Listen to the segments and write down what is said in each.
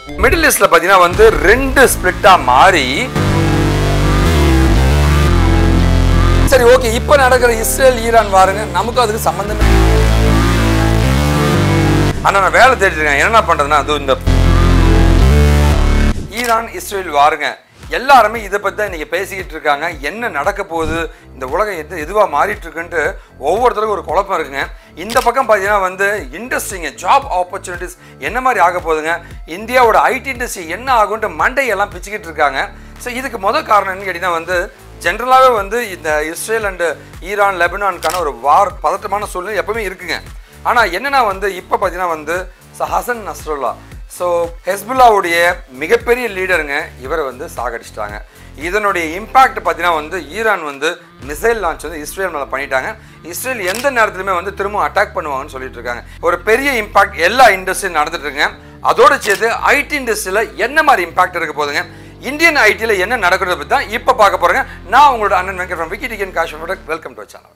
middle ஈஸ்ட்ல பார்த்தீங்கன்னா வந்து ரெண்டு ஸ்பிளிட்டா மாறி சரி ஓகே இப்போ நடக்கிற இஸ்ரேல் ஈரான் வாருங்க நமக்கும் அதுக்கு சம்பந்தம் ஆனா நான் வேலை தேடிட்டு இருக்கேன் என்ன பண்றதுன்னா அது இந்த ஈரான் இஸ்ரேல் வாருங்க எல்லாருமே இதை பற்றி தான் இன்றைக்கி பேசிக்கிட்டு இருக்காங்க என்ன நடக்க போகுது இந்த உலகம் எது எதுவாக மாறிட்டு இருக்குன்ட்டு ஒவ்வொருத்தருக்கும் ஒரு குழப்பம் இருக்குங்க இந்த பக்கம் பார்த்தீங்கன்னா வந்து இண்டஸ்ட்ரிங்க ஜாப் ஆப்பர்ச்சுனிட்டிஸ் என்ன மாதிரி ஆக போகுதுங்க இந்தியாவோட ஐடி இண்டஸ்ட்ரி என்ன ஆகுன்ட்டு மண்டையெல்லாம் பிச்சுக்கிட்டு இருக்காங்க ஸோ இதுக்கு முதல் காரணம் என்னன்னு கேட்டிங்கன்னா வந்து ஜென்ரலாகவே வந்து இந்த இஸ்ரேல் அண்டு ஈரான் லெபனானுக்கான ஒரு வார் பதட்டமான சூழ்நிலை எப்பவுமே இருக்குங்க ஆனால் என்னன்னா வந்து இப்போ பார்த்தீங்கன்னா வந்து ச- ஹசன் நஸ்ருல்லா ஸோ ஹெஸ்புல்லாவுடைய மிகப்பெரிய லீடருங்க இவரை வந்து சாகடிச்சிட்டாங்க இதனுடைய இம்பாக்ட் பார்த்தீங்கன்னா வந்து ஈரான் வந்து மிசைல் லான்ச் வந்து இஸ்ரேல் மேலே பண்ணிட்டாங்க இஸ்ரேல் எந்த நேரத்துலையுமே வந்து திரும்ப அட்டாக் பண்ணுவாங்கன்னு சொல்லிட்டு இருக்காங்க ஒரு பெரிய இம்பாக்ட் எல்லா இண்டஸ்ட்ரியும் நடந்துட்டு இருக்குங்க அதோட சேர்த்து ஐடி இண்டஸ்ட்ரியில் என்ன மாதிரி இம்பாக்ட் இருக்க போதுங்க இந்தியன் ஐடியில் என்ன நடக்கிறது பற்றி தான் இப்போ பார்க்க போகிறேங்க நான் உங்களோட அண்ணன் வெங்கட் விக்கி டிகன் காஷ்மீரோட வெல்கம் டு சேனல்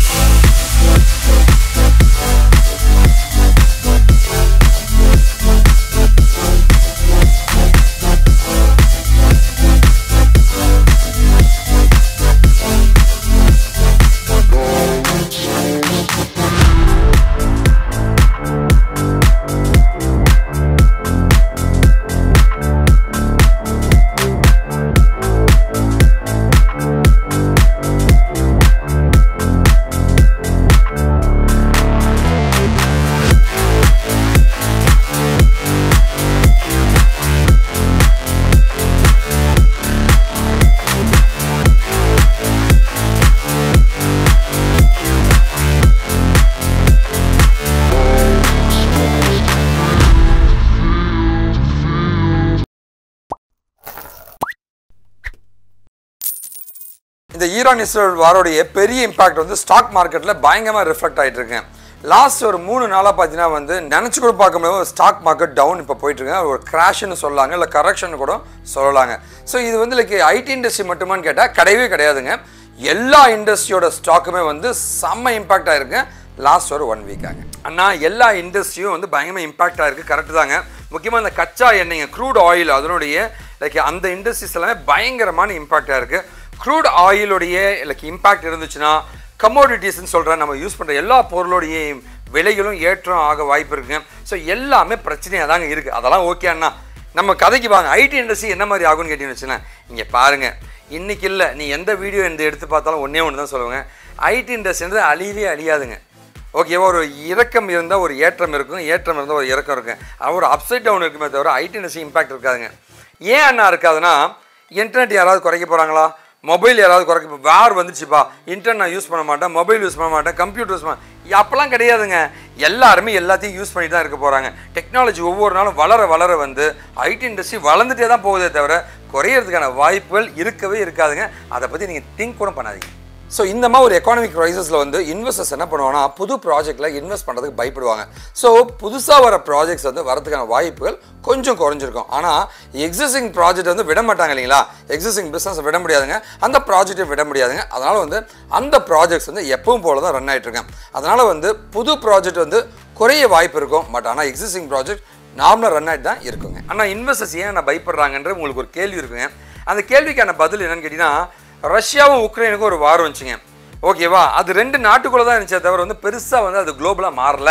இந்த ஈரான் இஸ்ரேல் வாரோடைய பெரிய இம்பாக்ட் வந்து ஸ்டாக் மார்க்கெட்டில் பயங்கரமாக ரிஃப்ளெக்ட் ஆகிட்டு இருக்கு லாஸ்ட் ஒரு மூணு நாளாக பார்த்தீங்கன்னா வந்து நினச்சி கூட பார்க்க முடியாத ஸ்டாக் மார்க்கெட் டவுன் இப்போ போயிட்டு இருக்கு ஒரு கிராஷ்னு சொல்லலாங்க இல்லை கரெக்ஷன் கூட சொல்லலாங்க ஸோ இது வந்து லைக் ஐடி இண்டஸ்ட்ரி மட்டுமான்னு கேட்டால் கிடையவே கிடையாதுங்க எல்லா இண்டஸ்ட்ரியோட ஸ்டாக்குமே வந்து செம்ம இம்பாக்ட் ஆயிருக்கு லாஸ்ட் ஒரு ஒன் வீக்காங்க அண்ணா எல்லா இண்டஸ்ட்ரியும் வந்து பயங்கரமாக இம்பாக்ட் ஆயிருக்கு கரெக்டு தாங்க முக்கியமாக இந்த கச்சா எண்ணெய்ங்க க்ரூட் ஆயில் அதனுடைய லைக் அந்த இண்டஸ்ட்ரீஸ் எல்லாமே பயங்கரமான இம்பாக்டாக இருக்குது க்ரூட் ஆயிலுடைய லைக் இம்பாக்ட் இருந்துச்சுன்னா கமோடிட்டிஸ்ன்னு சொல்கிற நம்ம யூஸ் பண்ணுற எல்லா பொருளுடைய விலைகளும் ஏற்றம் ஆக வாய்ப்பு இருக்குங்க ஸோ எல்லாமே பிரச்சனையாக தாங்க இருக்குது அதெல்லாம் ஓகே அண்ணா நம்ம கதைக்கு வாங்க ஐடி இண்டஸ்ட்ரி என்ன மாதிரி ஆகும்னு கேட்டீங்கன்னு வச்சுன்னா இங்கே பாருங்கள் இன்னைக்கு இல்லை நீ எந்த வீடியோ எந்த எடுத்து பார்த்தாலும் ஒன்றே ஒன்று தான் சொல்லுவாங்க ஐடி இண்டஸ்ட்ரின்றது அழியவே அழியாதுங்க ஓகேவா ஒரு இறக்கம் இருந்தால் ஒரு ஏற்றம் இருக்கும் ஏற்றம் இருந்தால் ஒரு இறக்கம் இருக்கும் அது ஒரு அப்சைட் டவுன் இருக்குமே தவிர ஐடி இண்டஸ்ட்ரி இம்பாக்ட் இருக்காதுங்க ஏன் அண்ணா இருக்காதுன்னா இன்டர்நெட் யாராவது குறைக்க போகிறாங்களா மொபைல் யாராவது குறைக்க வேர் வந்துச்சுப்பா இன்டர்நெட் நான் யூஸ் பண்ண மாட்டேன் மொபைல் யூஸ் பண்ண மாட்டேன் கம்ப்யூட்டர் யூஸ் பண்ண அப்போல்லாம் கிடையாதுங்க எல்லாருமே எல்லாத்தையும் யூஸ் பண்ணி தான் இருக்க போகிறாங்க டெக்னாலஜி ஒவ்வொரு நாளும் வளர வளர வந்து ஐடி இண்டஸ்ட்ரி வளர்ந்துட்டே தான் போகுதே தவிர குறையிறதுக்கான வாய்ப்புகள் இருக்கவே இருக்காதுங்க அதை பற்றி நீங்கள் திங்க் கூட பண்ணாதீங்க ஸோ இந்த மாதிரி ஒரு எக்கானமிக் க்ரைசஸில் வந்து இன்வெஸ்டர்ஸ் என்ன பண்ணுவாங்கன்னா புது ப்ராஜெக்டில் இன்வெஸ்ட் பண்ணுறதுக்கு பயப்படுவாங்க ஸோ புதுசாக வர ப்ராஜெக்ட்ஸ் வந்து வரதுக்கான வாய்ப்புகள் கொஞ்சம் குறைஞ்சிருக்கும் ஆனால் எக்ஸிஸ்டிங் ப்ராஜெக்ட் வந்து விட மாட்டாங்க இல்லைங்களா எக்ஸிஸ்டிங் பிஸ்னஸ் விட முடியாதுங்க அந்த ப்ராஜெக்ட்டை விட முடியாதுங்க அதனால் வந்து அந்த ப்ராஜெக்ட்ஸ் வந்து எப்பவும் போல தான் ரன் ஆகிட்டு இருக்கேன் அதனால் வந்து புது ப்ராஜெக்ட் வந்து குறைய வாய்ப்பு இருக்கும் பட் ஆனால் எக்ஸிஸ்டிங் ப்ராஜெக்ட் நார்மலாக ரன் ஆகிட்டு தான் இருக்குங்க ஆனால் இன்வெஸ்டர்ஸ் ஏன் நான் பயப்படுறாங்கன்ற உங்களுக்கு ஒரு கேள்வி இருக்குங்க அந்த கேள்விக்கான பதில் என்னன்னு கேட்டிங்கன்னா ரஷ்யாவும் உக்ரைனுக்கும் ஒரு வார் வந்துச்சுங்க ஓகேவா அது ரெண்டு நாட்டுக்குள்ளே தான் இருந்துச்சே தவிர வந்து பெருசாக வந்து அது குளோபலாக மாறல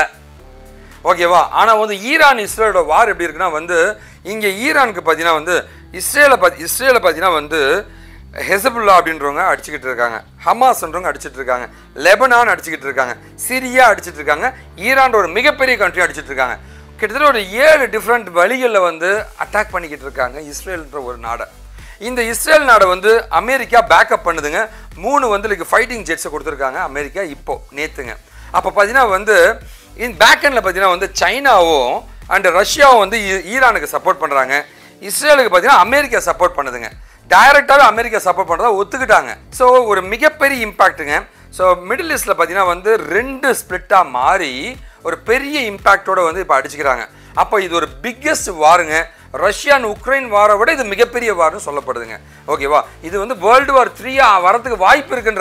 ஓகேவா ஆனால் வந்து ஈரான் இஸ்ரேலோட வார் எப்படி இருக்குன்னா வந்து இங்கே ஈரானுக்கு பார்த்தீங்கன்னா வந்து இஸ்ரேலை பார்த்து இஸ்ரேலை பார்த்தீங்கன்னா வந்து ஹெசபுல்லா அப்படின்றவங்க அடிச்சுக்கிட்டு இருக்காங்க ஹமாஸ்ன்றவங்க அடிச்சிட்டு இருக்காங்க லெபனான் அடிச்சுக்கிட்டு இருக்காங்க சிரியா அடிச்சிட்டு இருக்காங்க ஈரான் ஒரு மிகப்பெரிய கண்ட்ரி அடிச்சிட்டு இருக்காங்க கிட்டத்தட்ட ஒரு ஏழு டிஃப்ரெண்ட் வழிகளில் வந்து அட்டாக் பண்ணிக்கிட்டு இருக்காங்க இஸ்ரேல்ன்ற ஒரு நாடை இந்த இஸ்ரேல் நாடை வந்து அமெரிக்கா பேக்கப் பண்ணுதுங்க மூணு வந்து லைக் ஃபைட்டிங் ஜெட்ஸை கொடுத்துருக்காங்க அமெரிக்கா இப்போ நேத்துங்க அப்போ பார்த்தீங்கன்னா வந்து இந்த பேக் எண்டில் பார்த்தீங்கன்னா வந்து சைனாவும் அண்ட் ரஷ்யாவும் வந்து ஈ- ஈரானுக்கு சப்போர்ட் பண்ணுறாங்க இஸ்ரேலுக்கு பார்த்தீங்கன்னா அமெரிக்கா சப்போர்ட் பண்ணுதுங்க டைரக்டாகவே அமெரிக்கா சப்போர்ட் பண்ணுறதா ஒத்துக்கிட்டாங்க ஸோ ஒரு மிகப்பெரிய இம்பாக்ட்டுங்க ஸோ மிடில் ஈஸ்டில் பார்த்தீங்கன்னா வந்து ரெண்டு ஸ்ப்ளிட்டாக மாறி ஒரு பெரிய இம்பாக்டோட வந்து இப்போ அடிச்சுக்கிறாங்க அப்போ இது ஒரு பிக்கெஸ்ட் வாருங்க ரஷ்யா அண்ட் உக்ரைன் வாரை விட இது மிகப்பெரிய வார்னு சொல்லப்படுதுங்க ஓகேவா இது வந்து வேர்ல்டு வார் த்ரீயா வரதுக்கு வாய்ப்பு இருக்குன்றாங்க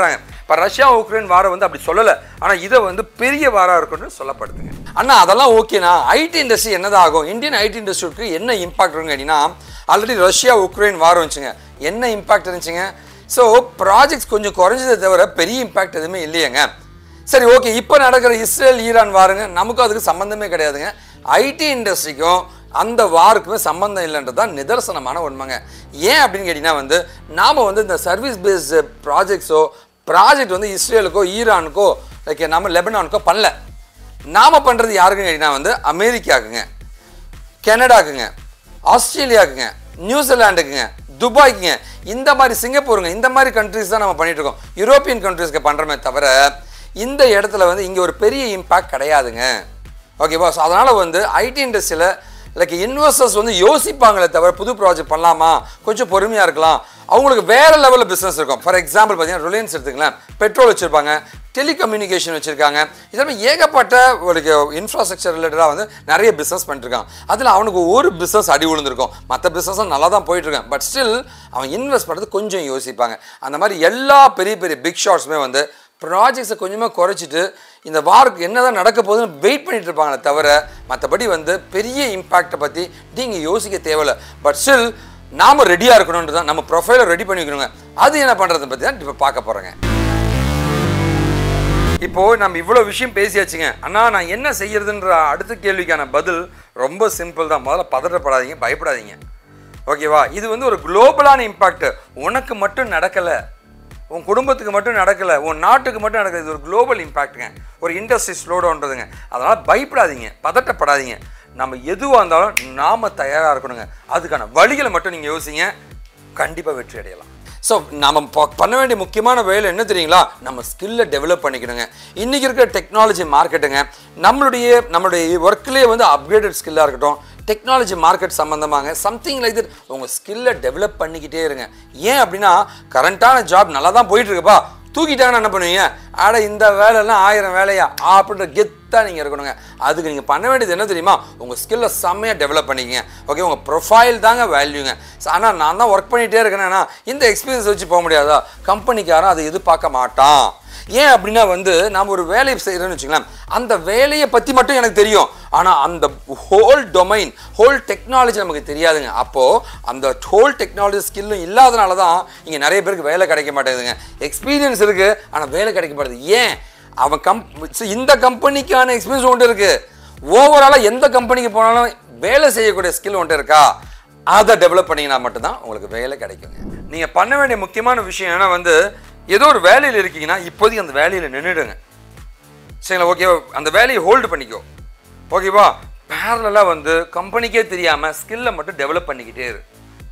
இப்போ ரஷ்யா உக்ரைன் வாரம் வந்து அப்படி சொல்லலை ஆனால் இதை வந்து பெரிய வாரம் இருக்குன்னு சொல்லப்படுதுங்க அண்ணா அதெல்லாம் ஓகேண்ணா ஐடி இண்டஸ்ட்ரி என்னதான் ஆகும் இந்தியன் ஐடி இண்டஸ்ட்ரிக்கு என்ன இம்பாக்ட் இருக்குன்னு கேட்டிங்கன்னா ஆல்ரெடி ரஷ்யா உக்ரைன் வாரம் வந்துச்சுங்க என்ன இம்பாக்ட் இருந்துச்சுங்க ஸோ ப்ராஜெக்ட்ஸ் கொஞ்சம் குறைஞ்சதை தவிர பெரிய இம்பாக்ட் எதுவுமே இல்லையேங்க சரி ஓகே இப்போ நடக்கிற இஸ்ரேல் ஈரான் வாருங்க நமக்கும் அதுக்கு சம்மந்தமே கிடையாதுங்க ஐடி இண்டஸ்ட்ரிக்கும் அந்த வாருக்குமே சம்மந்தம் இல்லைன்றது தான் நிதர்சனமான உண்மைங்க ஏன் அப்படின்னு கேட்டிங்கன்னா வந்து நாம் வந்து இந்த சர்வீஸ் பேஸ்டு ப்ராஜெக்ட்ஸோ ப்ராஜெக்ட் வந்து இஸ்ரேலுக்கோ ஈரானுக்கோ லைக் நம்ம லெபனானுக்கோ பண்ணல நாம் பண்ணுறது யாருக்குன்னு கேட்டிங்கன்னா வந்து அமெரிக்காக்குங்க கனடாக்குங்க ஆஸ்திரேலியாக்குங்க நியூசிலாண்டுக்குங்க துபாய்க்குங்க இந்த மாதிரி சிங்கப்பூருங்க இந்த மாதிரி கண்ட்ரிஸ் தான் நம்ம பண்ணிட்டு இருக்கோம் யூரோப்பியன் கண்ட்ரிஸ்க்கு பண்ணுறோமே தவிர இந்த இடத்துல வந்து இங்கே ஒரு பெரிய இம்பாக்ட் கிடையாதுங்க ஓகேவா ஸோ அதனால் வந்து ஐடி இண்டஸ்ட்ரியில் லைக் இன்வெஸ்டர்ஸ் வந்து யோசிப்பாங்களே தவிர புது ப்ராஜெக்ட் பண்ணலாமா கொஞ்சம் பொறுமையாக இருக்கலாம் அவங்களுக்கு வேறு லெவலில் பிஸ்னஸ் இருக்கும் ஃபார் எக்ஸாம்பிள் பார்த்தீங்கன்னா ரிலையன்ஸ் எடுத்துக்கலாம் பெட்ரோல் வச்சுருப்பாங்க டெலிகம்யூனிகேஷன் வச்சுருக்காங்க இதெல்லாம் ஏகப்பட்ட ஒரு இன்ஃப்ராஸ்ட்ரக்சர் ரிலேட்டடாக வந்து நிறைய பிஸ்னஸ் பண்ணிட்டுருக்கான் அதில் அவனுக்கு ஒரு பிஸ்னஸ் அடி விழுந்திருக்கும் மற்ற பிஸ்னஸும் நல்லா தான் போயிட்டுருக்கேன் பட் ஸ்டில் அவன் இன்வெஸ்ட் பண்ணுறது கொஞ்சம் யோசிப்பாங்க அந்த மாதிரி எல்லா பெரிய பெரிய பிக் ஷாட்ஸுமே வந்து ப்ராஜெக்ட்ஸை கொஞ்சமாக குறைச்சிட்டு இந்த வாருக்கு என்ன தான் நடக்க போகுதுன்னு வெயிட் பண்ணிட்டு இருப்பாங்களே தவிர மற்றபடி வந்து பெரிய இம்பேக்டை பற்றி நீங்கள் யோசிக்க தேவையில்ல பட் ஸ்டில் நாம் ரெடியாக இருக்கணுன்றது தான் நம்ம ப்ரொஃபைலை ரெடி பண்ணி வைக்கணுங்க அது என்ன பண்ணுறதை பற்றி தான் இப்போ பார்க்க போகிறேங்க இப்போ நம்ம இவ்வளோ விஷயம் பேசியாச்சுங்க அண்ணா நான் என்ன செய்யறதுன்ற அடுத்த கேள்விக்கான பதில் ரொம்ப சிம்பிள் தான் முதல்ல பதட்டப்படாதீங்க பயப்படாதீங்க ஓகேவா இது வந்து ஒரு குளோபலான இம்பாக்ட் உனக்கு மட்டும் நடக்கலை உன் குடும்பத்துக்கு மட்டும் நடக்கலை உன் நாட்டுக்கு மட்டும் நடக்கல இது ஒரு குளோபல் இம்பாக்ட்டுங்க ஒரு இண்டஸ்ட்ரி ஸ்லோடவுன்றதுங்க அதனால் பயப்படாதீங்க பதட்டப்படாதீங்க நம்ம எதுவாக இருந்தாலும் நாம் தயாராக இருக்கணுங்க அதுக்கான வழிகளை மட்டும் நீங்கள் யோசிங்க கண்டிப்பாக வெற்றி அடையலாம் ஸோ நம்ம ப- பண்ண வேண்டிய முக்கியமான வேலை என்ன தெரியுங்களா நம்ம ஸ்கில்லை டெவலப் பண்ணிக்கணுங்க இன்றைக்கி இருக்கிற டெக்னாலஜி மார்க்கெட்டுங்க நம்மளுடைய நம்மளுடைய ஒர்க்லேயே வந்து அப்கிரேடட் ஸ்கில்லாக இருக்கட்டும் டெக்னாலஜி மார்க்கெட் சம்மந்தமாங்க சம்திங் லைக் தட் உங்கள் ஸ்கில்லை டெவலப் பண்ணிக்கிட்டே இருங்க ஏன் அப்படின்னா கரண்ட்டான ஜாப் நல்லா தான் போயிட்டு இருக்குப்பா தூக்கிட்டாங்கன்னா என்ன பண்ணுவீங்க அட இந்த வேலைலாம் ஆயிரம் வேலையா அப்படின்ற கெத்தாக நீங்கள் இருக்கணுங்க அதுக்கு நீங்கள் பண்ண வேண்டியது என்ன தெரியுமா உங்கள் ஸ்கில்லை செம்மையாக டெவலப் பண்ணிக்கங்க ஓகே உங்கள் ப்ரொஃபைல் தாங்க வேல்யூங்க ஆனால் நான் தான் ஒர்க் பண்ணிகிட்டே இருக்கேன்னா இந்த எக்ஸ்பீரியன்ஸ் வச்சு போக முடியாதா கம்பெனிக்காரன் அதை எதிர்பார்க்க மாட்டான் ஏன் அப்படின்னா வந்து நாம் ஒரு வேலையை செய்கிறோன்னு வச்சுக்கலாம் அந்த வேலையை பற்றி மட்டும் எனக்கு தெரியும் ஆனால் அந்த ஹோல் டொமைன் ஹோல் டெக்னாலஜி நமக்கு தெரியாதுங்க அப்போது அந்த ஹோல் டெக்னாலஜி ஸ்கில்லும் இல்லாதனால தான் இங்கே நிறைய பேருக்கு வேலை கிடைக்க மாட்டேங்குதுங்க எக்ஸ்பீரியன்ஸ் இருக்குது ஆனால் வேலை கிடைக்க மாட்டேங்குது ஏன் அவன் கம் see, இந்த கம்பெனிக்கான எக்ஸ்பீரியன்ஸ் ஒன்று இருக்குது ஓவராலாக எந்த கம்பெனிக்கு போனாலும் வேலை செய்யக்கூடிய ஸ்கில் ஒன்று இருக்கா அதை டெவலப் பண்ணிங்கன்னா மட்டும்தான் உங்களுக்கு வேலை கிடைக்குங்க நீங்கள் பண்ண வேண்டிய முக்கியமான விஷயம் ஏன்னா வந்து ஏதோ ஒரு வேலையில் இருக்கீங்கன்னா இப்போதைக்கு அந்த வேலையில் நின்றுடுங்க சரிங்களா ஓகேவா அந்த வேலையை ஹோல்டு பண்ணிக்கோ ஓகேவா பேரலாக வந்து கம்பெனிக்கே தெரியாமல் ஸ்கில்லை மட்டும் டெவலப் பண்ணிக்கிட்டே இரு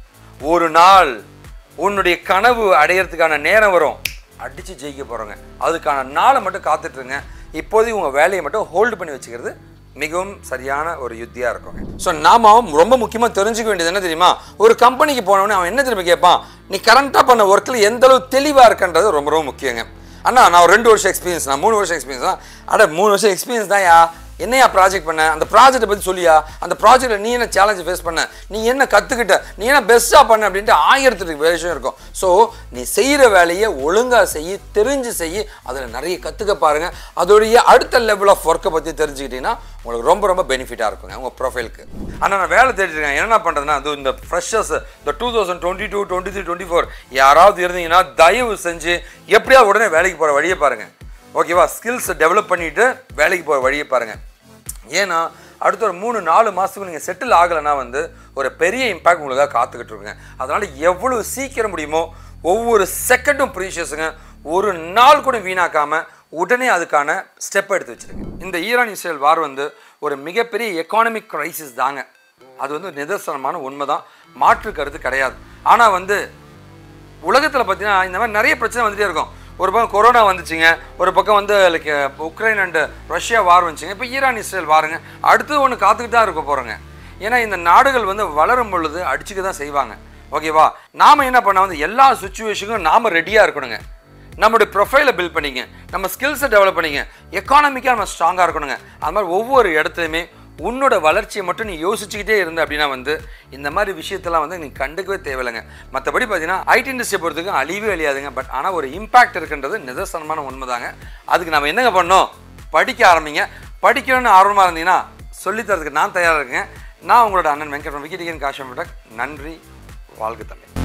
ஒரு நாள் உன்னுடைய கனவு அடையிறதுக்கான நேரம் வரும் அடித்து ஜெயிக்க போகிறோங்க அதுக்கான நாளை மட்டும் காத்துட்ருங்க இப்போதைக்கு உங்கள் வேலையை மட்டும் ஹோல்டு பண்ணி வச்சுக்கிறது மிகவும் சரியான ஒரு யுத்தியாக இருக்குங்க ஸோ நாம ரொம்ப முக்கியமாக தெரிஞ்சுக்க வேண்டியது என்ன தெரியுமா ஒரு கம்பெனிக்கு போனவொடனே அவன் என்ன திரும்ப கேட்பான் நீ கரண்ட்டாக பண்ண ஒர்க்கில் எந்த அளவு தெளிவாக இருக்கன்றது ரொம்ப ரொம்ப முக்கியங்க அண்ணா நான் ஒரு ரெண்டு வருஷம் எக்ஸ்பீரியன்ஸ் நான் மூணு வருஷம் எக்ஸ்பீரியன்ஸ் தான் அட மூணு வருஷம் எக்ஸ்பீரியன்ஸ் தான் யா என்னையா ப்ராஜெக்ட் பண்ண அந்த ப்ராஜெக்ட்டை பற்றி சொல்லியா அந்த ப்ராஜெக்ட்டில் நீ என்ன சேலஞ்சு ஃபேஸ் பண்ண நீ என்ன கற்றுக்கிட்ட நீ என்ன பெஸ்ட்டாக பண்ண அப்படின்ட்டு ஆயிரத்துக்கு விஷயம் இருக்கும் ஸோ நீ செய்கிற வேலையை ஒழுங்காக செய்யி தெரிஞ்சு செய்யி அதில் நிறைய கற்றுக்க பாருங்கள் அதோடைய அடுத்த லெவல் ஆஃப் ஒர்க்கை பற்றி தெரிஞ்சுக்கிட்டீங்கன்னா உங்களுக்கு ரொம்ப ரொம்ப பெனிஃபிட்டாக இருக்குங்க உங்கள் ப்ரொஃபைலுக்கு ஆனால் நான் வேலை தேடிட்டு இருக்கேன் என்ன பண்ணுறதுன்னா அது இந்த ஃப்ரெஷர்ஸ் இந்த two thousand twenty two twenty three twenty four யாராவது இருந்தீங்கன்னா தயவு செஞ்சு எப்படியாவது உடனே வேலைக்கு போகிற வழியை பாருங்கள் ஓகேவா ஸ்கில்ஸை டெவலப் பண்ணிவிட்டு வேலைக்கு போகிற வழியை பாருங்கள் ஏன்னா அடுத்த ஒரு மூணு நாலு மாதத்துக்கு நீங்கள் செட்டில் ஆகலைன்னா வந்து ஒரு பெரிய இம்பாக்ட் உங்களுக்காக காத்துக்கிட்டு இருக்குங்க அதனால் எவ்வளோ சீக்கிரம் முடியுமோ ஒவ்வொரு செகண்டும் ப்ரீஷியஸுங்க ஒரு நாள் கூட வீணாக்காமல் உடனே அதுக்கான ஸ்டெப் எடுத்து வச்சிருங்க இந்த ஈரான் இஸ்ரேல் வார் வந்து ஒரு மிகப்பெரிய எக்கானமிக் கிரைசிஸ் தாங்க அது வந்து நிதர்சனமான உண்மை தான் மாற்று கருத்து கிடையாது ஆனால் வந்து உலகத்தில் பார்த்தீங்கன்னா இந்த மாதிரி நிறைய பிரச்சனை வந்துட்டே இருக்கும் ஒரு பக்கம் கொரோனா வந்துச்சுங்க ஒரு பக்கம் வந்து like Ukraine and Russia war வந்துச்சுங்க இப்போ ஈரான் இஸ்ரேல் வாருங்க அடுத்து ஒன்று காத்துக்கிட்டு தான் இருக்க போகிறோங்க ஏன்னா இந்த நாடுகள் வந்து வளரும் பொழுது அடிச்சுக்க தான் செய்வாங்க ஓகேவா நாம் என்ன பண்ண வந்து எல்லா சுச்சுவேஷனுக்கும் நாம் ரெடியாக இருக்கணுங்க நம்மளுடைய ப்ரொஃபைலை பில்ட் பண்ணிங்க நம்ம ஸ்கில்ஸை டெவலப் பண்ணிங்க எக்கானமிக்காக நம்ம ஸ்ட்ராங்காக இருக்கணுங்க அது மாதிரி ஒவ்வொரு இடத்துலையுமே உன்னோட வளர்ச்சியை மட்டும் நீ யோசிச்சுக்கிட்டே இருந்த அப்படின்னா வந்து இந்த மாதிரி விஷயத்தெல்லாம் வந்து நீ கண்டுக்கவே தேவையில்லைங்க மற்றபடி பார்த்தீங்கன்னா ஐடி இண்டஸ்ட்ரியை பொறுத்தவரைக்கும் அழிவே அழியாதுங்க பட் ஆனால் ஒரு இம்பாக்ட் இருக்குன்றது நிதர்சனமான உண்மைதாங்க அதுக்கு நம்ம என்னங்க பண்ணோம் படிக்க ஆரம்பிங்க படிக்கணும்னு ஆர்வமாக இருந்தீங்கன்னா சொல்லித்தரதுக்கு நான் தயாராக இருக்கேன் நான் உங்களோட அண்ணன் வெங்கட் விக்கிடிகன் காஷம் நன்றி வாழ்க தமிழ்